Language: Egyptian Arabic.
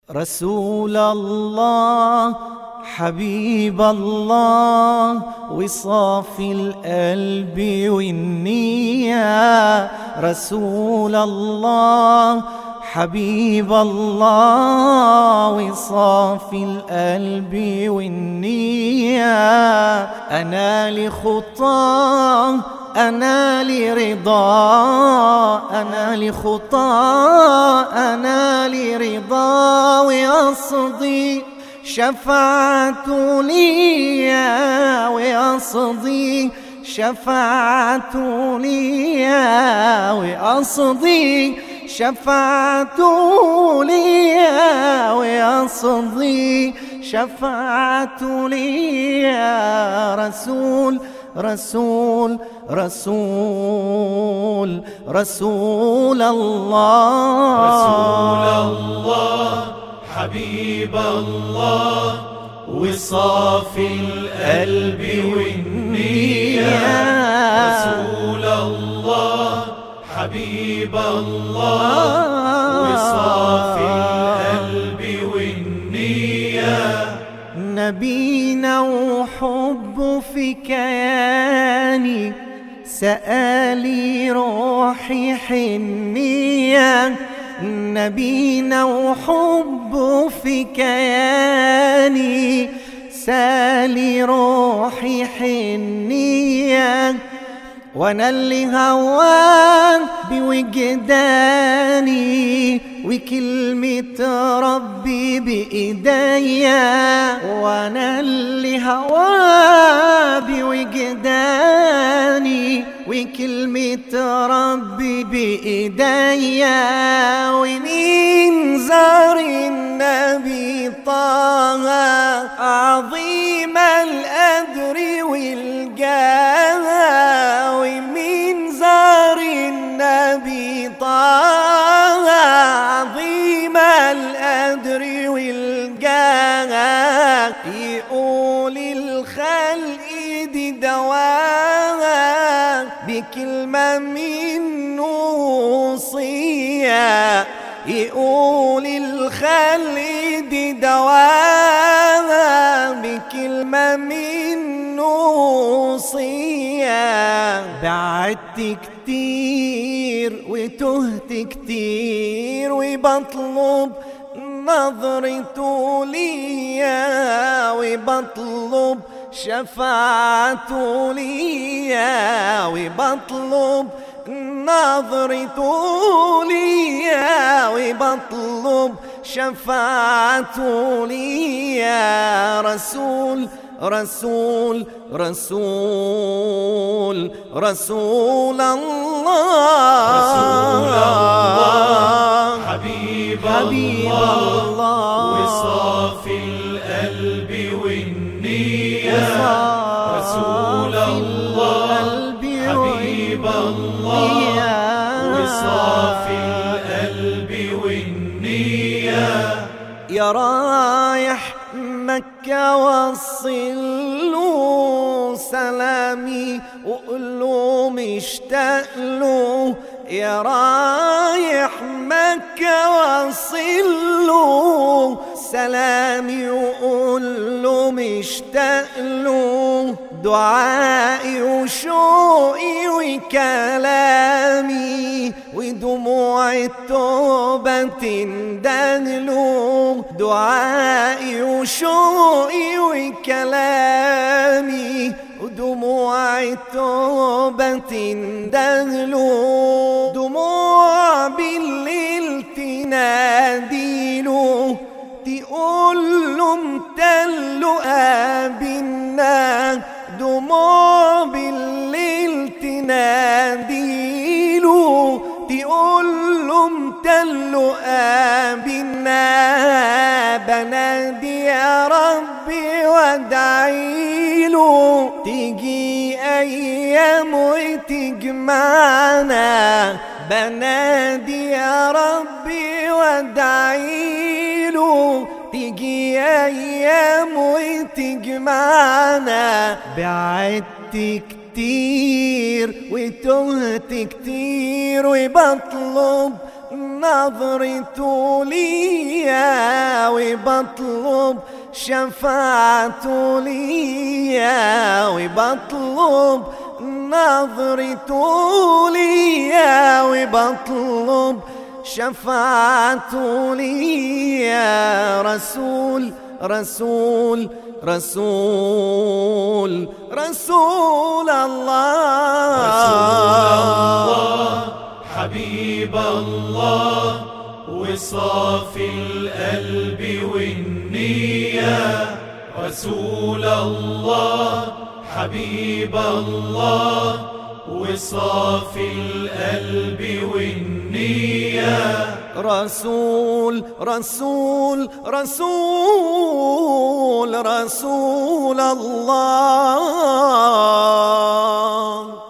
رسول الله حبيب الله وصافي القلب والنية رسول الله حبيب الله وصافي القلب والنية أنا لخطاه أنا لرضا أنا لخطا أنا لرضا وأصدي شفعت لي وأصدي شفعت لي وأصدي شفعت لي وأصدي شفعت لي يا رسول رسول رسول رسول الله رسول الله حبيب الله وصافي القلب والنية رسول الله حبيب الله وصافي القلب والنية نبينا وحب في كياني سألي روحي حنية نبينا وحب في كياني سالي روحي حنية وانا اللي هوان بوجداني وكلمة ربي بإيديا وانا اللي هواه بوجداني وكلمة ربي بإيديا ومين زار النبي طه عظيم الأدر والجاه ومين زار النبي طه عظيم الأدر والجاه يقول الخلق دي دواها بكلمة منه وصية يقول الخلق دي دواها بكلمة منه وصية بعدت كتير وتهت كتير وبطلب نظرته ليا وبطلب شفاعته ليا وبطلب نظرته ليا وبطلب شفاعته ليا رسول رسول رسول رسول الله رسول الله حبيب, حبيب الله الله وصافي القلب والنية رسول وصافي الله القلب حبيب الله والنية. وصافي القلب والنية يا رايح مكة وصل له سلامي وقول له مشتاق له يا رايح مكة وصل له سلامي وقول له مشتاق له دعائي وشوقي وكلامي ودموع التوبة تندهله دعائي وشوقي وكلامي ودموع التوبة تندهله دموع بالليل تناديله تقول له امتلوا قابلنا دموع بالليل تناديله تقول له امتلوا قابلنا بنادي يا ربي وادعيله تيجي ايام وتجمعنا بنادي يا ربي وادعيله تيجي ايام وتجمعنا بعدت كتير وتهت كتير وبطلب نظرته ليا وبطلب شفاعته ليا وبطلب نظرته ليا وبطلب شفاعته ليا رسول رسول رسول رسول الله رسول الله حبيب الله وصافي القلب والنية رسول الله حبيب الله وصافي القلب والنية رسول رسول رسول رسول الله